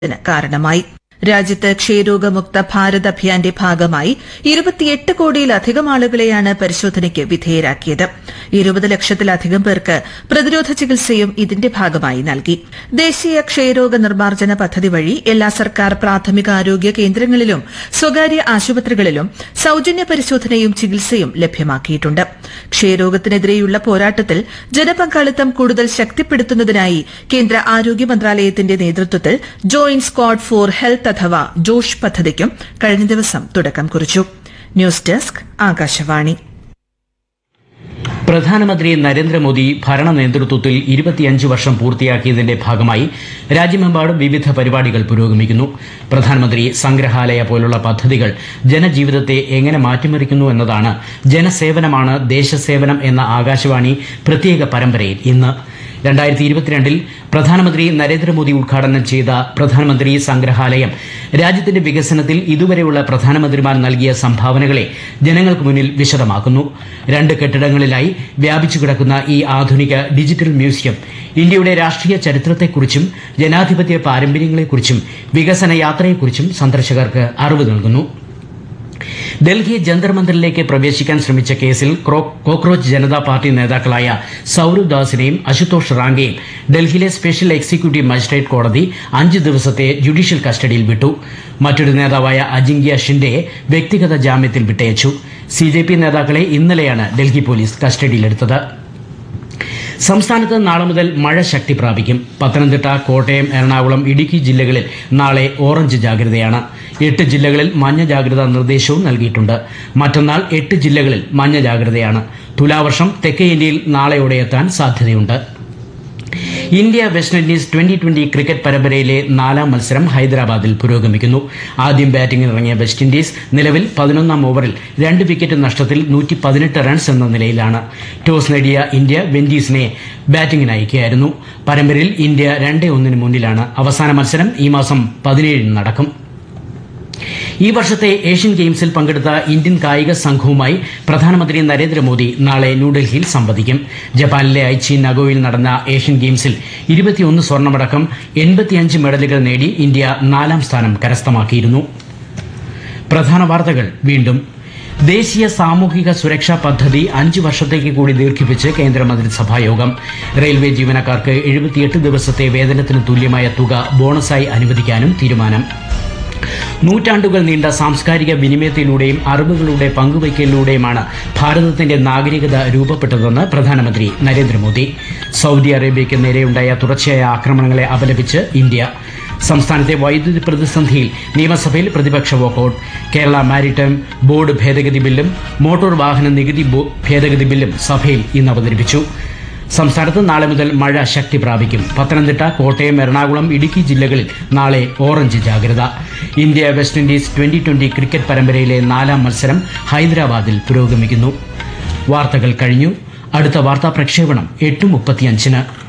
ന് കാരണമായി രാജ്യത്ത് ക്ഷയരോഗമുക്ത ഭാരത് അഭിയാന്റെ ഭാഗമായി ഇരുപത്തിയെട്ട് കോടിയിലധികം ആളുകളെയാണ് പരിശോധനയ്ക്ക് വിധേയരാക്കിയത് ഇരുപത് ലക്ഷത്തിലധികം പേർക്ക് പ്രതിരോധ ചികിത്സയും ഇതിന്റെ ഭാഗമായി നൽകി ദേശീയ ക്ഷയരോഗ നിർമ്മാർജ്ജന പദ്ധതി വഴി എല്ലാ സർക്കാർ പ്രാഥമിക ആരോഗ്യ കേന്ദ്രങ്ങളിലും സ്വകാര്യ ആശുപത്രികളിലും സൌജന്യ പരിശോധനയും ചികിത്സയും ലഭ്യമാക്കിയിട്ടുണ്ട് ക്ഷയരോഗത്തിനെതിരെയുള്ള പോരാട്ടത്തിൽ ജനപങ്കാളിത്തം കൂടുതൽ ശക്തിപ്പെടുത്തുന്നതിനായി കേന്ദ്ര ആരോഗ്യ മന്ത്രാലയത്തിന്റെ നേതൃത്വത്തിൽ ജോയിന്റ് സ്ക്വാഡ് ഫോർ ഹെൽത്ത് അഥവാ ജോഷ് പദ്ധതിക്കും കഴിഞ്ഞ ദിവസം തുടക്കം കുറിച്ചു ന്യൂസ് ഡെസ്ക് ആകാശവാണി പ്രധാനമന്ത്രി നരേന്ദ്രമോദി ഭരണ നേതൃത്വത്തിൽ ഇരുപത്തിയഞ്ച് വർഷം പൂർത്തിയാക്കിയതിന്റെ ഭാഗമായി രാജ്യമെമ്പാടും വിവിധ പരിപാടികൾ പുരോഗമിക്കുന്നു പ്രധാനമന്ത്രി സംഗ്രഹാലയ പോലുള്ള പദ്ധതികൾ ജനജീവിതത്തെ എങ്ങനെ മാറ്റിമറിക്കുന്നു എന്നതാണ് ജനസേവനമാണ് ദേശസേവനം എന്ന ആകാശവാണി പ്രത്യേക പരമ്പരയിൽ ഇന്ന് രണ്ടായിരത്തി ഇരുപത്തിരണ്ടിൽ പ്രധാനമന്ത്രി നരേന്ദ്രമോദി ഉദ്ഘാടനം ചെയ്ത പ്രധാനമന്ത്രി സംഗ്രഹാലയം രാജ്യത്തിന്റെ വികസനത്തിൽ ഇതുവരെയുള്ള പ്രധാനമന്ത്രിമാർ നൽകിയ സംഭാവനകളെ ജനങ്ങൾക്ക് മുന്നിൽ വിശദമാക്കുന്നു രണ്ട് കെട്ടിടങ്ങളിലായി വ്യാപിച്ചു കിടക്കുന്ന ഈ ആധുനിക ഡിജിറ്റൽ മ്യൂസിയം ഇന്ത്യയുടെ രാഷ്ട്രീയ ചരിത്രത്തെക്കുറിച്ചും ജനാധിപത്യ പാരമ്പര്യങ്ങളെക്കുറിച്ചും വികസന യാത്രയെക്കുറിച്ചും സന്ദർശകർക്ക് അറിവ് നൽകുന്നു ഡൽഹി ജന്തർ മന്ദിറിലേക്ക് പ്രവേശിക്കാൻ ശ്രമിച്ച കേസിൽ ക്രോ- കോക്രോച്ച് ജനതാ പാർട്ടി നേതാക്കളായ സൌരവ് ദാസിനെയും അശുതോഷ് റാങ്കെയും ഡൽഹിയിലെ സ്പെഷ്യൽ എക്സിക്യൂട്ടീവ് മജിസ്ട്രേറ്റ് കോടതി അഞ്ച് ദിവസത്തെ ജുഡീഷ്യൽ കസ്റ്റഡിയിൽ വിട്ടു മറ്റൊരു നേതാവായ അജിങ്ക്യ ഷിൻഡെയെ വ്യക്തിഗത ജാമ്യത്തിൽ വിട്ടയച്ചു സി ജെ പി നേതാക്കളെ ഇന്നലെയാണ് ഡൽഹി പോലീസ് കസ്റ്റഡിയിലെടുത്തത് സംസ്ഥാനത്ത് നാളെ മുതൽ മഴ ശക്തി പ്രാപിക്കും പത്തനംതിട്ട കോട്ടയം എറണാകുളം ഇടുക്കി ജില്ലകളിൽ നാളെ ഓറഞ്ച് ജാഗ്രതയാണ് എട്ട് ജില്ലകളിൽ മഞ്ഞ ജാഗ്രതാ നിർദ്ദേശവും നൽകിയിട്ടുണ്ട് മറ്റന്നാൾ എട്ട് ജില്ലകളിൽ മഞ്ഞ ജാഗ്രതയാണ് തുലാവർഷം തെക്കേ ഇന്ത്യയിൽ നാളെയോടെ എത്താൻ സാധ്യതയുണ്ട് India West Indies twenty twenty cricket പരമ്പരയിലെ നാലാം മത്സരം ഹൈദരാബാദിൽ പുരോഗമിക്കുന്നു ആദ്യം ബാറ്റിംഗിനിറങ്ങിയ വെസ്റ്റ് ഇൻഡീസ് നിലവിൽ പതിനൊന്നാം ഓവറിൽ രണ്ട് വിക്കറ്റ് നഷ്ടത്തിൽ നൂറ്റി പതിനെട്ട് റൺസ് എന്ന നിലയിലാണ് ടോസ് നേടിയ ഇന്ത്യ വെൻഡീസിനെ ബാറ്റിംഗിന് അയക്കുകയായിരുന്നു പരമ്പരയിൽ ഇന്ത്യ രണ്ടേ ഒന്നിന് മുന്നിലാണ് അവസാന മത്സരം ഈ മാസം പതിനേഴിന് നടക്കും ഈ വർഷത്തെ ഏഷ്യൻ ഗെയിംസിൽ പങ്കെടുത്ത ഇന്ത്യൻ കായിക സംഘവുമായി പ്രധാനമന്ത്രി നരേന്ദ്രമോദി നാളെ ന്യൂഡൽഹിയിൽ സംവദിക്കും ജപ്പാനിലെ ഐച്ചി നഗോയിൽ നടന്ന ഏഷ്യൻ ഗെയിംസിൽ ഇരുപത്തിയൊന്ന് സ്വർണ്ണമടക്കം എൺപത്തിയഞ്ച് മെഡലുകൾ നേടി ഇന്ത്യ നാലാം സ്ഥാനം കരസ്ഥമാക്കിയിരുന്നു പ്രധാന വാർത്തകൾ വീണ്ടും ദേശീയ സാമൂഹിക സുരക്ഷാ പദ്ധതി അഞ്ച് വർഷത്തേക്ക് കൂടി ദീർഘിപ്പിച്ച് കേന്ദ്രമന്ത്രിസഭാ യോഗം റെയിൽവേ ജീവനക്കാർക്ക് എഴുപത്തിയെട്ട് ദിവസത്തെ വേതനത്തിന് തുല്യമായ തുക ബോണസായി അനുവദിക്കാനും തീരുമാനം നൂറ്റാണ്ടുകൾ നീണ്ട സാംസ്കാരിക വിനിമയത്തിലൂടെയും അറിവുകളുടെ പങ്കുവയ്ക്കലിലൂടെയുമാണ് ഭാരതത്തിന്റെ നാഗരികത രൂപപ്പെട്ടതെന്ന് പ്രധാനമന്ത്രി നരേന്ദ്രമോദി സൗദി അറേബ്യയ്ക്ക് നേരെയുണ്ടായ തുടർച്ചയായ ആക്രമണങ്ങളെ അപലപിച്ച് ഇന്ത്യ സംസ്ഥാനത്തെ വൈദ്യുതി പ്രതിസന്ധിയിൽ നിയമസഭയിൽ പ്രതിപക്ഷ വോക്കൌട്ട് കേരള മാരിടൈം ബോർഡ് ഭേദഗതി ബില്ലും മോട്ടോർ വാഹന നികുതി ബോ- ഭേദഗതി ബില്ലും സഭയിൽ ഇന്ന് അവതരിപ്പിച്ചു സംസ്ഥാനത്ത് നാളെ മുതൽ മഴ ശക്തി പ്രാപിക്കും പത്തനംതിട്ട കോട്ടയം എറണാകുളം ഇടുക്കി ജില്ലകളിൽ നാളെ ഓറഞ്ച് ജാഗ്രത India West Indies twenty twenty cricket പരമ്പരയിലെ നാലാം മത്സരം ഹൈദരാബാദിൽ പുരോഗമിക്കുന്നു വാർത്തകൾ കഴിഞ്ഞു അടുത്ത വാർത്താ പ്രക്ഷേപണം എട്ട് മുപ്പത്തിയഞ്ചിന്